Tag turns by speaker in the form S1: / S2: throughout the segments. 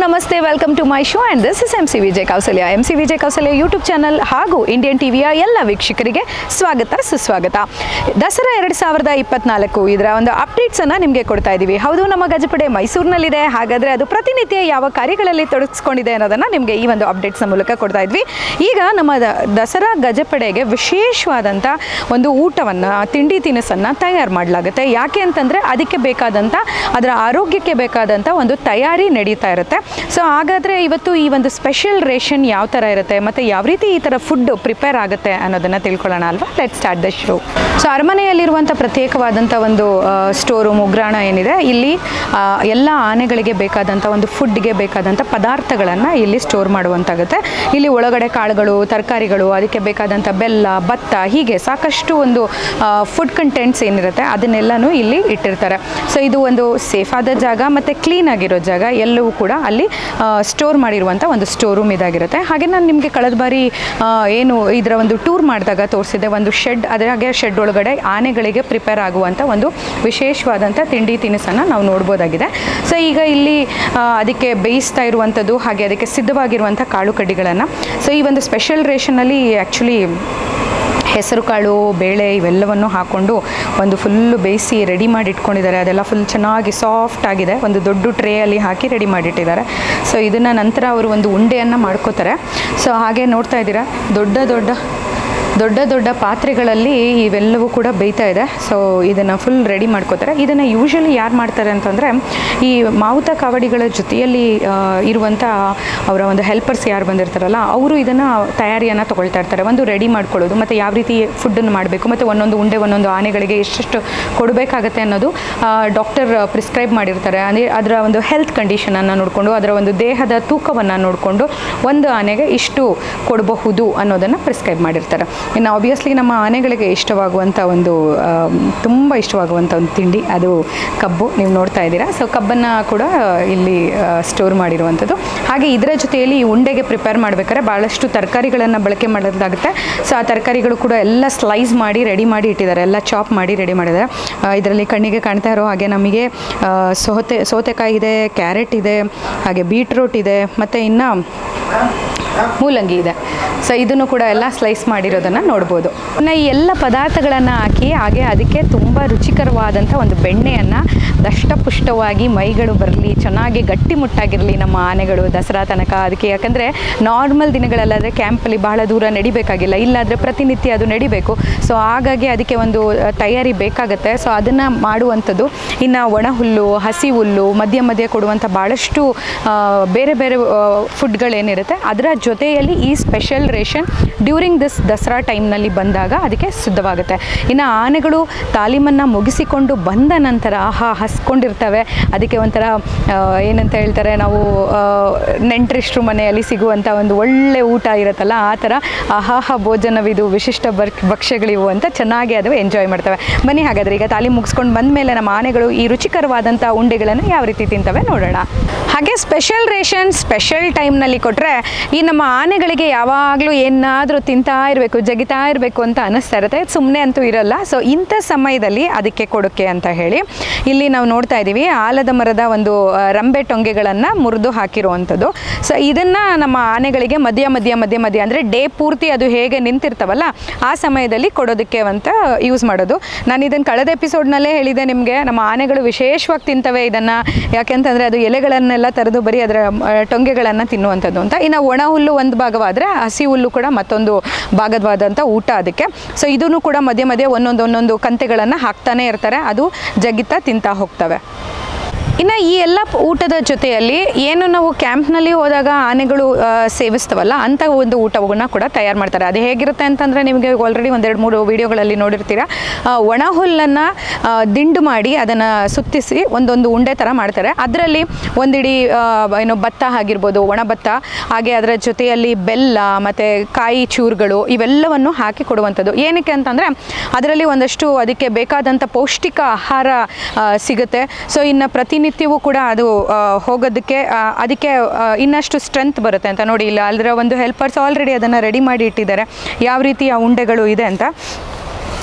S1: ನಮಸ್ತೆ welcome to my show and this is M C Vijay Kausalya M C Vijay Kausalya YouTube channel ಹಾಗೂ Indian ಟಿವಿಯ ಎಲ್ಲ ವೀಕ್ಷಕರಿಗೆ ಸ್ವಾಗತ ಸುಸ್ವಾಗತ ದಸರಾ ಎರಡು ಸಾವಿರದ ಇಪ್ಪತ್ನಾಲ್ಕು ಇದರ ಒಂದು ಅಪ್ಡೇಟ್ಸನ್ನು ನಿಮಗೆ ಕೊಡ್ತಾ ಇದ್ದೀವಿ ಹೌದು ನಮ್ಮ ಗಜಪಡೆ ಮೈಸೂರಿನಲ್ಲಿದೆ ಹಾಗಾದರೆ ಅದು ಪ್ರತಿನಿತ್ಯ ಯಾವ ಕಾರ್ಯಗಳಲ್ಲಿ ತೊಡಗಿಸ್ಕೊಂಡಿದೆ ಅನ್ನೋದನ್ನು ನಿಮಗೆ ಈ ಒಂದು ಅಪ್ಡೇಟ್ಸ್ನ ಮೂಲಕ ಕೊಡ್ತಾ ಇದ್ವಿ ಈಗ ನಮ್ಮ ದ- ದಸರಾ ಗಜಪಡೆಗೆ ವಿಶೇಷವಾದಂಥ ಒಂದು ಊಟವನ್ನು ತಿಂಡಿ ತಿನಿಸನ್ನು ತಯಾರು ಮಾಡಲಾಗುತ್ತೆ ಯಾಕೆ ಅಂತಂದರೆ ಅದಕ್ಕೆ ಬೇಕಾದಂಥ ಅದರ ಆರೋಗ್ಯಕ್ಕೆ ಬೇಕಾದಂಥ ಒಂದು ತಯಾರಿ ನಡೀತಾ ಇರುತ್ತೆ ಸೊ ಹಾಗಾದರೆ ಇವತ್ತು ಈ ಒಂದು ಸ್ಪೆಷಲ್ ರೇಷನ್ ಯಾವ ಥರ ಇರುತ್ತೆ ಮತ್ತು ಯಾವ ರೀತಿ ಈ ಥರ ಫುಡ್ ಪ್ರಿಪೇರ್ ಆಗುತ್ತೆ ಅನ್ನೋದನ್ನು ತಿಳ್ಕೊಳ್ಳೋಣ ಅಲ್ವಾ let start the show so ಅರಮನೆಯಲ್ಲಿರುವಂಥ ಪ್ರತ್ಯೇಕವಾದಂಥ ಒಂದು ಸ್ಟೋರು ಮುಗ್ರಾಣ ಏನಿದೆ ಇಲ್ಲಿ ಆ, ಎಲ್ಲ ಆನೆಗಳಿಗೆ ಬೇಕಾದಂಥ ಒಂದು ಫುಡ್ಗೆ ಬೇಕಾದಂಥ ಪದಾರ್ಥಗಳನ್ನು ಇಲ್ಲಿ ಸ್ಟೋರ್ ಮಾಡುವಂತಾಗುತ್ತೆ ಇಲ್ಲಿ ಒಳಗಡೆ ಕಾಳುಗಳು ತರಕಾರಿಗಳು ಅದಕ್ಕೆ ಬೇಕಾದಂಥ ಬೆಲ್ಲ ಭತ್ತ ಹೀಗೆ ಸಾಕಷ್ಟು ಒಂದು ಫುಡ್ ಕಂಟೆಂಟ್ಸ್ ಏನಿರುತ್ತೆ ಅದನ್ನೆಲ್ಲನೂ ಇಲ್ಲಿ ಇಟ್ಟಿರ್ತಾರೆ ಸೊ ಇದು ಒಂದು ಸೇಫ್ ಆದ ಜಾಗ ಮತ್ತು ಕ್ಲೀನ್ ಆಗಿರೋ ಜಾಗ ಎಲ್ಲವೂ ಕೂಡ ಅಲ್ಲಿ ಸ್ಟೋರ್ ಮಾಡಿರುವಂಥ ಒಂದು ಸ್ಟೋರ್ ರೂಮ್ ಇದಾಗಿರುತ್ತೆ ಹಾಗೆ ನಾನು ನಿಮಗೆ ಕಳೆದ ಬಾರಿ ಆ, ಏನು ಇದರ ಒಂದು ಟೂರ್ ಮಾಡಿದಾಗ ತೋರಿಸಿದೆ ಒಂದು ಶೆಡ್ ಅದರಾಗೆ ಶೆಡ್ ಒಳಗಡೆ ಆನೆಗಳಿಗೆ ಪ್ರಿಪೇರ್ ಆಗುವಂಥ ಒಂದು ವಿಶೇಷವಾದಂಥ ತಿಂಡಿ ತಿನಿಸನ್ನು ನಾವು ನೋಡ್ಬೋದಾಗಿದೆ ಸೊ ಈಗ ಇಲ್ಲಿ ಆ, ಅದಕ್ಕೆ ಬೇಯಿಸ್ತಾ ಇರುವಂಥದ್ದು ಹಾಗೆ ಅದಕ್ಕೆ ಸಿದ್ಧವಾಗಿರುವಂಥ ಕಾಳು ಕಡ್ಡಿಗಳನ್ನು ಸೊ ಈ ಒಂದು ಸ್ಪೆಷಲ್ ರೇಷನಲ್ಲಿ ಆ್ಯಕ್ಚುಲಿ ಹೆಸರು ಕಾಳು ಬೇಳೆ ಇವೆಲ್ಲವನ್ನು ಹಾಕ್ಕೊಂಡು ಒಂದು ಫುಲ್ಲು ಬೇಯಿಸಿ ರೆಡಿ ಮಾಡಿ ಇಟ್ಕೊಂಡಿದ್ದಾರೆ ಅದೆಲ್ಲ ಫುಲ್ ಚೆನ್ನಾಗಿ ಸಾಫ್ಟ್ ಆಗಿದೆ ಒಂದು ದೊಡ್ಡ ಟ್ರೇಯಲ್ಲಿ ಹಾಕಿ ರೆಡಿ ಮಾಡಿಟ್ಟಿದ್ದಾರೆ ಸೊ ಇದನ್ನು ನಂತರ ಅವರು ಒಂದು ಉಂಡೆಯನ್ನು ಮಾಡ್ಕೋತಾರೆ ಸೊ ಹಾಗೆ ನೋಡ್ತಾ ಇದ್ದೀರಾ ದೊಡ್ಡ ದೊಡ್ಡ ದೊಡ್ಡ ದೊಡ್ಡ ಪಾತ್ರೆಗಳಲ್ಲಿ ಇವೆಲ್ಲವೂ ಕೂಡ ಬೇಯ್ತಾ ಇದೆ ಸೊ ಇದನ್ನು ಫುಲ್ ರೆಡಿ ಮಾಡ್ಕೋತಾರೆ ಇದನ್ನು ಯೂಶಲಿ ಯಾರು ಮಾಡ್ತಾರೆ ಅಂತಂದರೆ ಈ ಮಾವುತ ಕಾವಡಿಗಳ ಜೊತೆಯಲ್ಲಿ ಆ, ಇರುವಂಥ ಅವರ ಒಂದು ಹೆಲ್ಪರ್ಸ್ ಯಾರು ಬಂದಿರ್ತಾರಲ್ಲ ಅವರು ಇದನ್ನು ತಯಾರಿಯನ್ನು ತೊಗೊಳ್ತಾ ಇರ್ತಾರೆ ಒಂದು ರೆಡಿ ಮಾಡ್ಕೊಳ್ಳೋದು ಮತ್ತು ಯಾವ ರೀತಿ ಫುಡ್ಡನ್ನು ಮಾಡಬೇಕು ಮತ್ತು ಒಂದೊಂದು ಉಂಡೆ ಒಂದೊಂದು ಆನೆಗಳಿಗೆ ಎಷ್ಟೆಷ್ಟು ಕೊಡಬೇಕಾಗತ್ತೆ ಅನ್ನೋದು ಡಾಕ್ಟರ್ ಪ್ರಿಸ್ಕ್ರೈಬ್ ಮಾಡಿರ್ತಾರೆ ಅಂದರೆ ಅದರ ಒಂದು ಹೆಲ್ತ್ ಕಂಡೀಷನನ್ನು ನೋಡಿಕೊಂಡು ಅದರ ಒಂದು ದೇಹದ ತೂಕವನ್ನು ನೋಡಿಕೊಂಡು ಒಂದು ಆನೆಗೆ ಇಷ್ಟು ಕೊಡಬಹುದು ಅನ್ನೋದನ್ನು ಪ್ರಿಸ್ಕ್ರೈಬ್ ಮಾಡಿರ್ತಾರೆ ಇನ್ನು ಆಬ್ವಿಯಸ್ಲಿ ನಮ್ಮ ಆನೆಗಳಿಗೆ ಇಷ್ಟವಾಗುವಂಥ ಒಂದು ತುಂಬ ಇಷ್ಟವಾಗುವಂಥ ಒಂದು ತಿಂಡಿ ಅದು ಕಬ್ಬು ನೀವು ನೋಡ್ತಾ ಇದ್ದೀರಾ ಸೊ ಕಬ್ಬನ್ನು ಕೂಡ ಇಲ್ಲಿ ಸ್ಟೋರ್ ಮಾಡಿರುವಂಥದ್ದು ಹಾಗೆ ಇದರ ಜೊತೆಯಲ್ಲಿ ಈ ಉಂಡೆಗೆ ಪ್ರಿಪೇರ್ ಮಾಡಬೇಕಾದ್ರೆ ಭಾಳಷ್ಟು ತರಕಾರಿಗಳನ್ನು ಬಳಕೆ ಮಾಡೋದಾಗುತ್ತೆ ಸೊ ಆ ತರಕಾರಿಗಳು ಕೂಡ ಎಲ್ಲ ಸ್ಲೈಸ್ ಮಾಡಿ ರೆಡಿ ಮಾಡಿ ಇಟ್ಟಿದ್ದಾರೆ ಎಲ್ಲ ಚಾಪ್ ಮಾಡಿ ರೆಡಿ ಮಾಡಿದ್ದಾರೆ ಇದರಲ್ಲಿ ಕಣ್ಣಿಗೆ ಕಾಣ್ತಾ ಇರೋ ಹಾಗೆ ನಮಗೆ ಆ, ಸೌತೆ ಸೌತೆಕಾಯಿ ಇದೆ ಕ್ಯಾರೆಟ್ ಇದೆ ಹಾಗೆ ಬೀಟ್ರೂಟ್ ಇದೆ ಮತ್ತು ಇನ್ನು ಮೂಲಂಗಿ ಇದೆ ಸೊ ಇದನ್ನು ಕೂಡ ಎಲ್ಲ ಸ್ಲೈಸ್ ಮಾಡಿರೋದನ್ನು ನೋಡ್ಬೋದು ಇನ್ನು ಈ ಎಲ್ಲ ಪದಾರ್ಥಗಳನ್ನು ಹಾಕಿ ಹಾಗೆ ಅದಕ್ಕೆ ತುಂಬ ರುಚಿಕರವಾದಂಥ ಒಂದು ಬೆಣ್ಣೆಯನ್ನು ದಷ್ಟಪುಷ್ಟವಾಗಿ ಮೈಗಳು ಬರಲಿ ಚೆನ್ನಾಗಿ ಗಟ್ಟಿಮುಟ್ಟಾಗಿರಲಿ ನಮ್ಮ ಆನೆಗಳು ದಸರಾ ತನಕ ಅದಕ್ಕೆ ಯಾಕಂದರೆ ನಾರ್ಮಲ್ ದಿನಗಳಲ್ಲಾದರೆ ಕ್ಯಾಂಪಲ್ಲಿ ಬಹಳ ದೂರ ನಡಿಬೇಕಾಗಿಲ್ಲ ಇಲ್ಲಾದರೆ ಪ್ರತಿನಿತ್ಯ ಅದು ನಡಿಬೇಕು ಸೊ ಹಾಗಾಗಿ ಅದಕ್ಕೆ ಒಂದು ಆ, ತಯಾರಿ ಬೇಕಾಗುತ್ತೆ ಸೊ ಅದನ್ನು ಮಾಡುವಂಥದ್ದು ಇನ್ನು ಒಣ ಹುಲ್ಲು ಹಸಿ ಹುಲ್ಲು ಮಧ್ಯ ಮಧ್ಯ ಕೊಡುವಂಥ ಭಾಳಷ್ಟು ಆ, ಬೇರೆ ಬೇರೆ ಫುಡ್ಗಳೇನಿರುತ್ತೆ ಅದರ ಜೊತೆಯಲ್ಲಿ ಈ special ration during this Dasara ಟೈಮ್ನಲ್ಲಿ ಬಂದಾಗ ಅದಕ್ಕೆ ಸಿದ್ಧವಾಗುತ್ತೆ ಇನ್ನು ಆನೆಗಳು ತಾಲೀಮನ್ನು ಮುಗಿಸಿಕೊಂಡು ಬಂದ ನಂತರ ಆಹಾ ಹಸ್ಕೊಂಡಿರ್ತವೆ ಅದಕ್ಕೆ ಒಂಥರ ಆ, ಏನಂತ ಹೇಳ್ತಾರೆ ನಾವು ಆ, ನೆಂಟರಿಷ್ಟ್ರ ಮನೆಯಲ್ಲಿ ಸಿಗುವಂಥ ಒಂದು ಒಳ್ಳೆ ಊಟ ಇರುತ್ತಲ್ಲ ಆ ಥರ ಆಹಾಹ ಭೋಜನವಿದು ವಿಶಿಷ್ಟ ಬರ್ ಭಕ್ಷ್ಯಗಳಿವು ಅಂತ ಚೆನ್ನಾಗಿ ಅದು ಎಂಜಾಯ್ ಮಾಡ್ತವೆ ಬನ್ನಿ ಹಾಗಾದರೆ ಈಗ ತಾಲೀಮ್ ಮುಗಿಸ್ಕೊಂಡು ಬಂದ ಮೇಲೆ ನಮ್ಮ ಆನೆಗಳು ಈ ರುಚಿಕರವಾದಂಥ ಉಂಡೆಗಳನ್ನು ಯಾವ ರೀತಿ ತಿಂತವೆ ನೋಡೋಣ ಹಾಗೆ ಸ್ಪೆಷಲ್ ರೇಷನ್ ಸ್ಪೆಷಲ್ ಟೈಮ್ನಲ್ಲಿ ಕೊಟ್ಟರೆ ಈ ನಮ್ಮ ಆನೆಗಳಿಗೆ ಯಾವಾಗಲೂ ಏನಾದರೂ ತಿಂತಾ ಇರಬೇಕು ಜಗಿತಾ ಇರಬೇಕು ಅಂತ ಅನ್ನಿಸ್ತಾ ಇರುತ್ತೆ ಸುಮ್ಮನೆ ಅಂತೂ ಇರಲ್ಲ ಸೊ ಇಂಥ ಸಮಯದಲ್ಲಿ ಅದಕ್ಕೆ ಕೊಡೋಕ್ಕೆ ಅಂತ ಹೇಳಿ ಇಲ್ಲಿ ನಾವು ನೋಡ್ತಾ ಇದ್ದೀವಿ ಆಲದ ಮರದ ಒಂದು ಆ, ರಂಬೆ ಟೊಂಗೆಗಳನ್ನು ಮುರಿದು ಹಾಕಿರುವಂಥದ್ದು ಸೊ ಇದನ್ನು ನಮ್ಮ ಆನೆಗಳಿಗೆ ಮಧ್ಯ ಮಧ್ಯ ಮಧ್ಯ ಮಧ್ಯ ಅಂದರೆ ಡೇ ಪೂರ್ತಿ ಅದು ಹೇಗೆ ನಿಂತಿರ್ತಾವಲ್ಲ ಆ ಸಮಯದಲ್ಲಿ ಕೊಡೋದಕ್ಕೆ ಅಂತ ಯೂಸ್ ಮಾಡೋದು ನಾನು ಇದನ್ನು ಕಳೆದ ಎಪಿಸೋಡ್ನಲ್ಲೇ ಹೇಳಿದೆ ನಿಮಗೆ ನಮ್ಮ ಆನೆಗಳು ವಿಶೇಷವಾಗಿ ತಿಂತವೆ ಇದನ್ನು ಯಾಕೆಂತಂದರೆ ಅದು ಎಲೆಗಳನ್ನೆಲ್ಲ ತರೆದು ಬರೀ ಅದರ ಟೊಂಗೆಗಳನ್ನು ತಿನ್ನುವಂಥದ್ದು ಅಂತ ಇನ್ನು ಒಣ ಹುಲ್ಲು ಒಂದು ಭಾಗವಾದರೆ ಹಸಿ ಹುಲ್ಲು ಕೂಡ ಮತ್ತೊಂದು ಭಾಗವಾದಂಥ ಊಟ ಅದಕ್ಕೆ ಸೊ ಇದನ್ನು ಕೂಡ ಮಧ್ಯೆ ಮಧ್ಯೆ ಒಂದೊಂದು ಒಂದೊಂದು ಕಂತೆಗಳನ್ನು ಹಾಕ್ತಾನೆ ಇರ್ತಾರೆ ಅದು ಜಗಿತಾ ತಿಂತಾ ಹೋಗ್ತವೆ ಇನ್ನು ಈ ಎಲ್ಲ ಪ್- ಊಟದ ಜೊತೆಯಲ್ಲಿ ಏನು ನಾವು ಕ್ಯಾಂಪ್ನಲ್ಲಿ ಹೋದಾಗ ಆನೆಗಳು ಆ, ಸೇವಿಸ್ತವಲ್ಲ ಅಂಥ ಒಂದು ಊಟವನ್ನು ಕೂಡ ತಯಾರು ಮಾಡ್ತಾರೆ ಅದು ಹೇಗಿರುತ್ತೆ ಅಂತಂದರೆ ನಿಮಗೆ ಆಲ್ರೆಡಿ ಒಂದೆರಡು ಮೂರು ವೀಡಿಯೋಗಳಲ್ಲಿ ನೋಡಿರ್ತೀರ ಆ, ಒಣ ಹುಲ್ಲನ್ನು ಆ, ದಿಂಡು ಮಾಡಿ ಅದನ್ನು ಸುತ್ತಿಸಿ ಒಂದೊಂದು ಉಂಡೆ ಥರ ಮಾಡ್ತಾರೆ ಅದರಲ್ಲಿ ಒಂದಿಡಿ ಆ, ಏನು ಭತ್ತ ಆಗಿರ್ಬೋದು ಒಣ ಭತ್ತ ಹಾಗೆ ಅದರ ಜೊತೆಯಲ್ಲಿ ಬೆಲ್ಲ ಮತ್ತು ಕಾಯಿ ಚೂರುಗಳು ಇವೆಲ್ಲವನ್ನು ಹಾಕಿ ಕೊಡುವಂಥದ್ದು ಏನಕ್ಕೆ ಅಂತಂದರೆ ಅದರಲ್ಲಿ ಒಂದಷ್ಟು ಅದಕ್ಕೆ ಬೇಕಾದಂಥ ಪೌಷ್ಟಿಕ ಆಹಾರ ಆ, ಸಿಗುತ್ತೆ ಸೊ ಇನ್ನು ಪ್ರತಿನಿತ್ಯವೂ ಕೂಡ ಅದು ಆ, ಹೋಗೋದಕ್ಕೆ ಆ, ಅದಕ್ಕೆ ಆ, ಇನ್ನಷ್ಟು ಸ್ಟ್ರೆಂತ್ ಬರುತ್ತೆ ಅಂತ ನೋಡಿ ಇಲ್ಲ ಅದರ ಒಂದು ಹೆಲ್ಪರ್ಸ್ ಆಲ್ರೆಡಿ ಅದನ್ನು ರೆಡಿ ಮಾಡಿ ಇಟ್ಟಿದ್ದಾರೆ ಯಾವ ರೀತಿ ಆ ಉಂಡೆಗಳು ಇದೆ ಅಂತ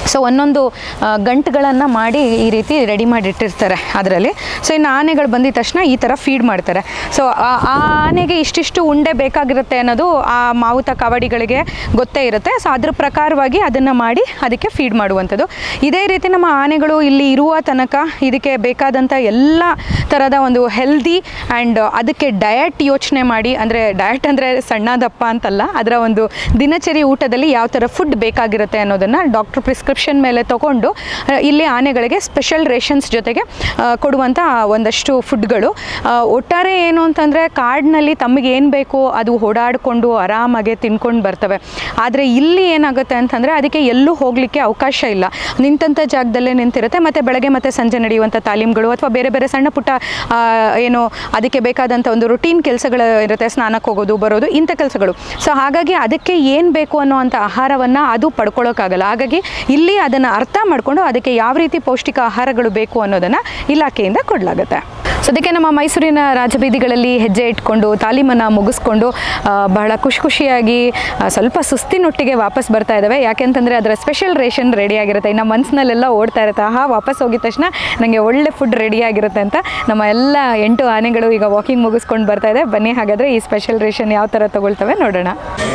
S1: ಸೊ ಒಂದೊಂದು ಗಂಟುಗಳನ್ನು ಮಾಡಿ ಈ ರೀತಿ ರೆಡಿ ಮಾಡಿ ಇಟ್ಟಿರ್ತಾರೆ ಅದರಲ್ಲಿ ಸೊ ಇನ್ನು ಆನೆಗಳು ಬಂದಿದ ತಕ್ಷಣ ಈ ಥರ ಫೀಡ್ ಮಾಡ್ತಾರೆ ಸೊ ಆ ಆ ಆನೆಗೆ ಇಷ್ಟಿಷ್ಟು ಉಂಡೆ ಬೇಕಾಗಿರುತ್ತೆ ಅನ್ನೋದು ಆ ಮಾವುತ ಕವಡಿಗಳಿಗೆ ಗೊತ್ತೇ ಇರುತ್ತೆ ಸೊ ಅದ್ರ ಪ್ರಕಾರವಾಗಿ ಅದನ್ನು ಮಾಡಿ ಅದಕ್ಕೆ ಫೀಡ್ ಮಾಡುವಂಥದ್ದು ಇದೇ ರೀತಿ ನಮ್ಮ ಆನೆಗಳು ಇಲ್ಲಿ ಇರುವ ತನಕ ಇದಕ್ಕೆ ಬೇಕಾದಂಥ ಎಲ್ಲ ಥರದ ಒಂದು ಹೆಲ್ದಿ ಆ್ಯಂಡ್ ಅದಕ್ಕೆ ಡಯಟ್ ಯೋಚನೆ ಮಾಡಿ ಅಂದರೆ ಡಯಟ್ ಅಂದರೆ ಸಣ್ಣ ದಪ್ಪ ಅಂತಲ್ಲ ಅದರ ಒಂದು ದಿನಚರಿ ಊಟದಲ್ಲಿ ಯಾವ ಥರ ಫುಡ್ ಬೇಕಾಗಿರುತ್ತೆ ಅನ್ನೋದನ್ನು ಡಾಕ್ಟ್ರ್ ಪ್ರಿಸ್ಕ್ರಿಪ್ಷನ್ ಮೇಲೆ ತಗೊಂಡು ಆ, ಇಲ್ಲಿ ಆನೆಗಳಿಗೆ ಸ್ಪೆಷಲ್ ರೇಷನ್ಸ್ ಜೊತೆಗೆ ಆ, ಕೊಡುವಂಥ ಒಂದಷ್ಟು ಫುಡ್ಗಳು ಆ, ಒಟ್ಟಾರೆ ಏನು ಅಂತಂದರೆ ಕಾಡಿನಲ್ಲಿ ತಮಗೆ ಏನು ಬೇಕೋ ಅದು ಓಡಾಡಿಕೊಂಡು ಆರಾಮಾಗಿ ತಿನ್ಕೊಂಡು ಬರ್ತವೆ ಆದರೆ ಇಲ್ಲಿ ಏನಾಗುತ್ತೆ ಅಂತಂದರೆ ಅದಕ್ಕೆ ಎಲ್ಲೂ ಹೋಗಲಿಕ್ಕೆ ಅವಕಾಶ ಇಲ್ಲ ನಿಂತಂಥ ಜಾಗದಲ್ಲೇ ನಿಂತಿರುತ್ತೆ ಮತ್ತು ಬೆಳಗ್ಗೆ ಮತ್ತು ಸಂಜೆ ನಡೆಯುವಂಥ ತಾಲೀಮ್ಗಳು ಅಥವಾ ಬೇರೆ ಬೇರೆ ಸಣ್ಣ ಪುಟ್ಟ ಆ, ಏನು ಅದಕ್ಕೆ ಬೇಕಾದಂಥ ಒಂದು ರುಟೀನ್ ಕೆಲಸಗಳು ಇರುತ್ತೆ ಸ್ನಾನಕ್ಕೆ ಹೋಗೋದು ಬರೋದು ಇಂಥ ಕೆಲಸಗಳು ಸೊ ಹಾಗಾಗಿ ಅದಕ್ಕೆ ಏನು ಬೇಕು ಅನ್ನೋವಂಥ ಆಹಾರವನ್ನು ಅದು ಪಡ್ಕೊಳ್ಳೋಕ್ಕಾಗಲ್ಲ ಹಾಗಾಗಿ ಇಲ್ಲಿ ಅದನ್ನು ಅರ್ಥ ಮಾಡಿಕೊಂಡು ಅದಕ್ಕೆ ಯಾವ ರೀತಿ ಪೌಷ್ಟಿಕ ಆಹಾರಗಳು ಬೇಕು ಅನ್ನೋದನ್ನು ಇಲಾಖೆಯಿಂದ ಕೊಡಲಾಗುತ್ತೆ ಸೊ ಅದಕ್ಕೆ ನಮ್ಮ ಮೈಸೂರಿನ ರಾಜಬೀದಿಗಳಲ್ಲಿ ಹೆಜ್ಜೆ ಇಟ್ಕೊಂಡು ತಾಲೀಮನ್ನು ಮುಗಿಸ್ಕೊಂಡು ಆ, ಬಹಳ ಖುಷಿ ಖುಷಿಯಾಗಿ ಆ, ಸ್ವಲ್ಪ ಸುಸ್ತಿನೊಟ್ಟಿಗೆ ವಾಪಸ್ ಬರ್ತಾ ಇದ್ದಾವೆ ಯಾಕೆಂತಂದರೆ ಅದರ ಸ್ಪೆಷಲ್ ರೇಷನ್ ರೆಡಿ ಆಗಿರುತ್ತೆ ಇನ್ನು ಮನಸ್ಸಿನಲ್ಲೆಲ್ಲ ಓಡ್ತಾ ಇರುತ್ತೆ ಆಹಾ ವಾಪಸ್ ಹೋಗಿದ ತಕ್ಷಣ ನನಗೆ ಒಳ್ಳೆ ಫುಡ್ ರೆಡಿ ಆಗಿರುತ್ತೆ ಅಂತ ನಮ್ಮ ಎಲ್ಲ ಎಂಟು ಆನೆಗಳು ಈಗ ವಾಕಿಂಗ್ ಮುಗಿಸ್ಕೊಂಡು ಬರ್ತಾ ಇದೆ ಬನ್ನಿ ಹಾಗಾದರೆ ಈ ಸ್ಪೆಷಲ್ ರೇಷನ್ ಯಾವ ಥರ ತಗೊಳ್ತವೆ ನೋಡೋಣ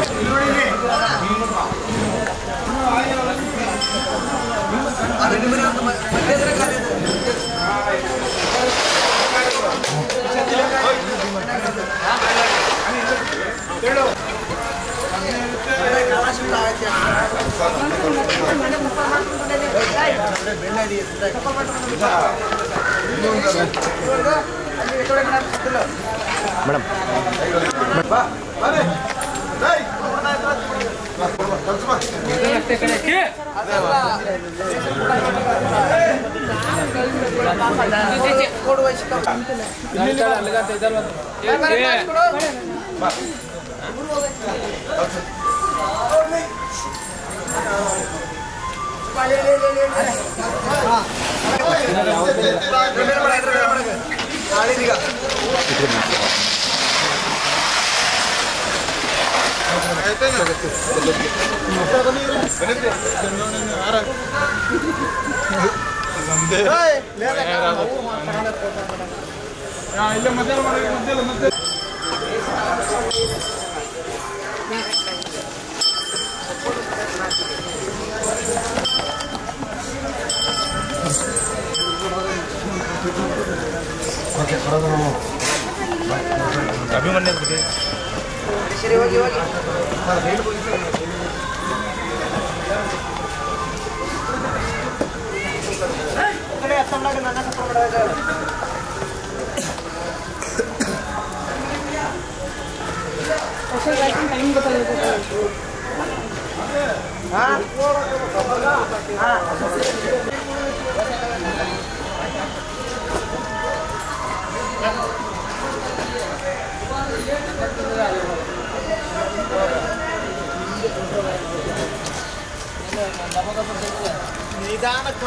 S2: ನಿಧಾನಕ್ಕೆ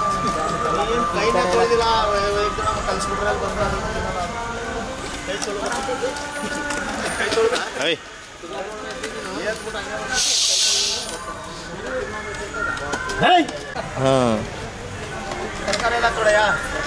S2: ನೀನು ಕೈನ ತೊಳೆದಿಲ್ಲ ಕಲಿಸ್ಬಿಟ್ರೆ ಕೈ ತೊಳ್ದು ಕೈ ತೊಳ್ದ ಹಾಂ ತರಕಾರಿ ಎಲ್ಲ ತೊಳೆಯ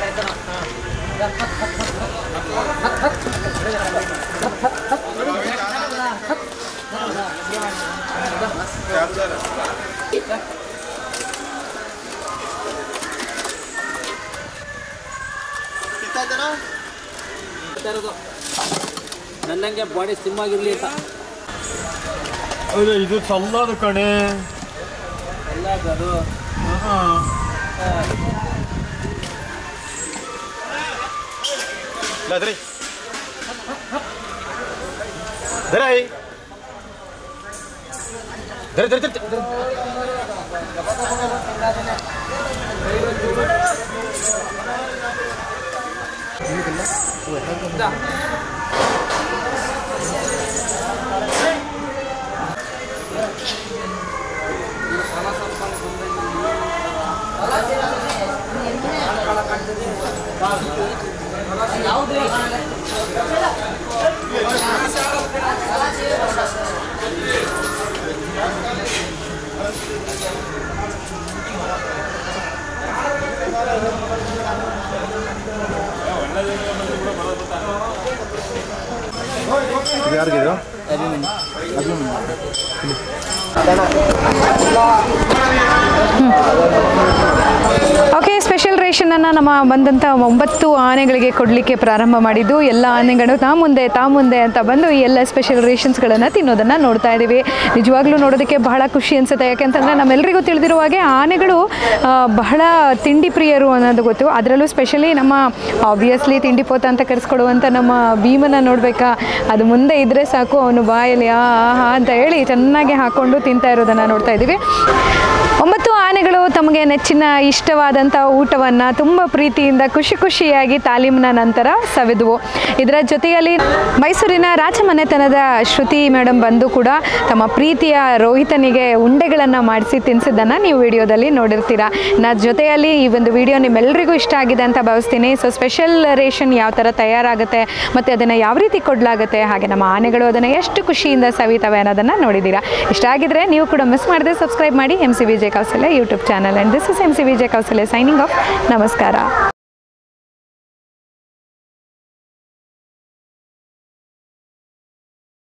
S2: ಕಿತ್ತಾಯ್ತೇನೋ
S3: ಇರೋದು ನನ್ನಂಗೆ ಬಾಡಿ ಸ್ಲಿಮ್ ಆಗಿರ್ಲಿ ಅಂತ
S2: ಹೌದು ಇದು ಸಲ್ಲದು ಕಣೆ
S3: ಎಲ್ಲ ಅದು
S2: ಲದ್ರಿ ದರೈ ದರ ದರ ದರ ಇದು ಯಾರಿಗಿದು
S1: ಓಕೆ ಸ್ಪೆಷಲ್ ರೇಷನನ್ನು ನಮ್ಮ ಬಂದಂಥ ಒಂಬತ್ತು ಆನೆಗಳಿಗೆ ಕೊಡಲಿಕ್ಕೆ ಪ್ರಾರಂಭ ಮಾಡಿದ್ದು ಎಲ್ಲ ಆನೆಗಳು ತಾ ಮುಂದೆ ತಾ ಮುಂದೆ ಅಂತ ಬಂದು ಈ ಎಲ್ಲ ಸ್ಪೆಷಲ್ ರೇಷನ್ಸ್ಗಳನ್ನು ತಿನ್ನೋದನ್ನು ನೋಡ್ತಾ ಇದ್ದೀವಿ ನಿಜವಾಗ್ಲೂ ನೋಡೋದಕ್ಕೆ ಬಹಳ ಖುಷಿ ಅನಿಸುತ್ತೆ ಯಾಕೆಂತಂದರೆ ನಮ್ಮೆಲ್ಲರಿಗೂ ತಿಳಿದಿರುವ ಹಾಗೆ ಆನೆಗಳು ಆ, ಬಹಳ ತಿಂಡಿ ಪ್ರಿಯರು ಅನ್ನೋದು ಗೊತ್ತು ಅದರಲ್ಲೂ ಸ್ಪೆಷಲಿ ನಮ್ಮ ಆಬ್ವಿಯಸ್ಲಿ ತಿಂಡಿ ಪೋತ ಅಂತ ಕರೆಸ್ಕೊಡುವಂಥ ನಮ್ಮ ಭೀಮನ ನೋಡಬೇಕಾ ಅದು ಮುಂದೆ ಇದ್ದರೆ ಸಾಕು ಅವನು ಬಾಯಲ್ಲಿ ಆ ಆ ಅಂತ ಹೇಳಿ ಚೆನ್ನಾಗಿ ಹಾಕ್ಕೊಂಡು ತಿಂತಾ ಇರೋದನ್ನು ನೋಡ್ತಾ ಇದ್ದೀವಿ ಒಂಬತ್ತು ಆನೆಗಳು ತಮಗೆ ನೆಚ್ಚಿನ ಇಷ್ಟವಾದಂಥ ಊಟವನ್ನು ತುಂಬ ಪ್ರೀತಿಯಿಂದ ಖುಷಿ ಖುಷಿಯಾಗಿ ತಾಲೀಮಿನ ನಂತರ ಸವಿದ್ವು ಇದರ ಜೊತೆಯಲ್ಲಿ ಮೈಸೂರಿನ ರಾಜಮನೆತನದ ಶ್ರುತಿ ಮೇಡಮ್ ಬಂದು ಕೂಡ ತಮ್ಮ ಪ್ರೀತಿಯ ರೋಹಿತನಿಗೆ ಉಂಡೆಗಳನ್ನು ಮಾಡಿಸಿ ತಿನ್ನಿಸಿದ್ದನ್ನು ನೀವು ವಿಡಿಯೋದಲ್ಲಿ ನೋಡಿರ್ತೀರಾ ನಾ ಜೊತೆಯಲ್ಲಿ ಈ ಒಂದು ವಿಡಿಯೋ ನಿಮ್ಮೆಲ್ಲರಿಗೂ ಇಷ್ಟ ಆಗಿದೆ ಅಂತ ಭಾವಿಸ್ತೀನಿ ಸೊ ಸ್ಪೆಷಲ್ ರೇಷನ್ ಯಾವ ಥರ ತಯಾರಾಗುತ್ತೆ ಮತ್ತು ಅದನ್ನು ಯಾವ ರೀತಿ ಕೊಡಲಾಗುತ್ತೆ ಹಾಗೆ ನಮ್ಮ ಆನೆಗಳು ಅದನ್ನು ಎಷ್ಟು ಖುಷಿಯಿಂದ ಸವಿತವೆ ಅನ್ನೋದನ್ನು ನೋಡಿದ್ದೀರಾ ಇಷ್ಟ ಆಗಿದ್ರೆ ನೀವು ಕೂಡ ಮಿಸ್ ಮಾಡದೆ ಸಬ್ಸ್ಕ್ರೈಬ್ ಮಾಡಿ M C Vijay Kausalya YouTube channel and this is M C Vijay Kausalya signing off ನಮಸ್ಕಾರ